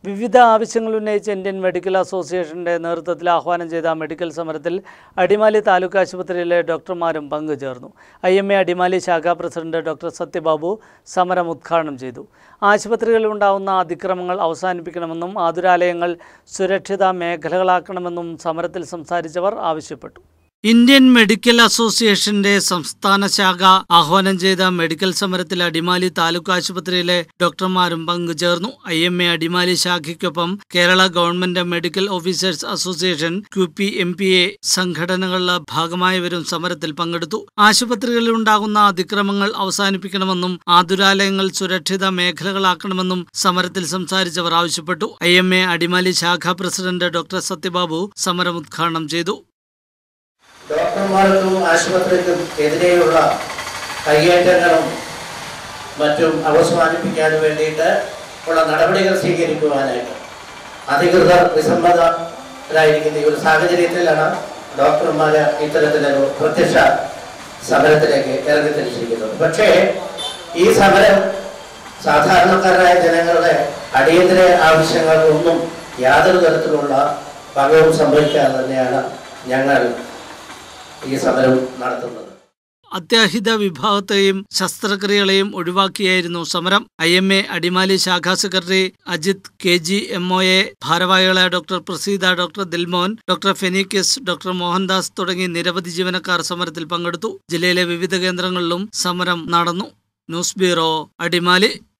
വിവിധ ആവശ്യങ്ങൾ ഉന്നയിച്ച് ഇന്ത്യൻ മെഡിക്കൽ അസോസിയേഷന്റെ നേതൃത്വത്തിൽ ആഹ്വാനം ചെയ്ത മെഡിക്കൽ സമരത്തിൽ അടിമാലി താലൂക്ക് ആശുപത്രിയിലെ ഡോക്ടർമാരും പങ്കുചേർന്നു ഐ എം എ അടിമാലി ശാഖാ പ്രസിഡന്റ് ഡോക്ടർ സത്യബാബു സമരം ഉദ്ഘാടനം ചെയ്തു ആശുപത്രികളിൽ ഉണ്ടാവുന്ന അതിക്രമങ്ങൾ അവസാനിപ്പിക്കണമെന്നും ആതുരാലയങ്ങൾ സുരക്ഷിത മേഖലകളാക്കണമെന്നും സമരത്തിൽ സംസാരിച്ചവർ ആവശ്യപ്പെട്ടു ഇന്ത്യൻ മെഡിക്കൽ അസോസിയേഷന്റെ സംസ്ഥാന ശാഖ ആഹ്വാനം ചെയ്ത മെഡിക്കൽ സമരത്തിൽ അടിമാലി താലൂക്ക് ആശുപത്രിയിലെ ഡോക്ടർമാരും പങ്കുചേർന്നു ഐ എം എ അടിമാലി ശാഖയ്ക്കൊപ്പം Kerala government medical officers association Q P M P A സംഘടനകളുടെ ഭാഗമായവരും സമരത്തിൽ പങ്കെടുത്തു ആശുപത്രികളിൽ ഉണ്ടാകുന്ന അതിക്രമങ്ങൾ അവസാനിപ്പിക്കണമെന്നും ആതുരാലയങ്ങൾ സുരക്ഷിത മേഖലകളാക്കണമെന്നും സമരത്തിൽ സംസാരിച്ചവർ ആവശ്യപ്പെട്ടു ഐ എം എ അടിമാലി ശാഖാ പ്രസിഡന്റ് ഡോക്ടർ സത്യബാബു സമരം ഉദ്ഘാടനം ചെയ്തു ഡോക്ടർമാർക്കും ആശുപത്രിക്കും എതിരെയുള്ള കയ്യേറ്റങ്ങളും മറ്റും അവസാനിപ്പിക്കാൻ വേണ്ടിയിട്ട് ഉള്ള നടപടികൾ സ്വീകരിക്കുവാനായിട്ട് അധികൃതർ വിസമ്മതരായിരിക്കുന്ന ഈ ഒരു സാഹചര്യത്തിലാണ് ഡോക്ടർമാർ ഇത്തരത്തിലൊരു പ്രത്യക്ഷ സമരത്തിലേക്ക് ഇറങ്ങിത്തിരിച്ചിരിക്കുന്നത് പക്ഷേ ഈ സമരം സാധാരണക്കാരായ ജനങ്ങളുടെ അടിയന്തര ആവശ്യങ്ങൾക്കൊന്നും യാതൊരു തരത്തിലുള്ള ഭംഗവും സംഭവിക്കാതെ തന്നെയാണ് ഞങ്ങൾ ഈ സമരം നടത്തുന്നത് അത്യാഹിത വിഭാഗത്തെയും ശസ്ത്രക്രിയകളെയും ഒഴിവാക്കിയായിരുന്നു സമരം ഐ എം എ അടിമാലി ശാഖാ secretary Ajith K G M O A ഭാരവാഹികളായ doctor Praseetha doctor Dilmohan doctor ഫെനിക്കസ് ഡോക്ടർ മോഹൻദാസ് തുടങ്ങി നിരവധി ജീവനക്കാർ സമരത്തിൽ പങ്കെടുത്തു ജില്ലയിലെ വിവിധ കേന്ദ്രങ്ങളിലും സമരം നടന്നു ന്യൂസ് ബ്യൂറോ അടിമാലി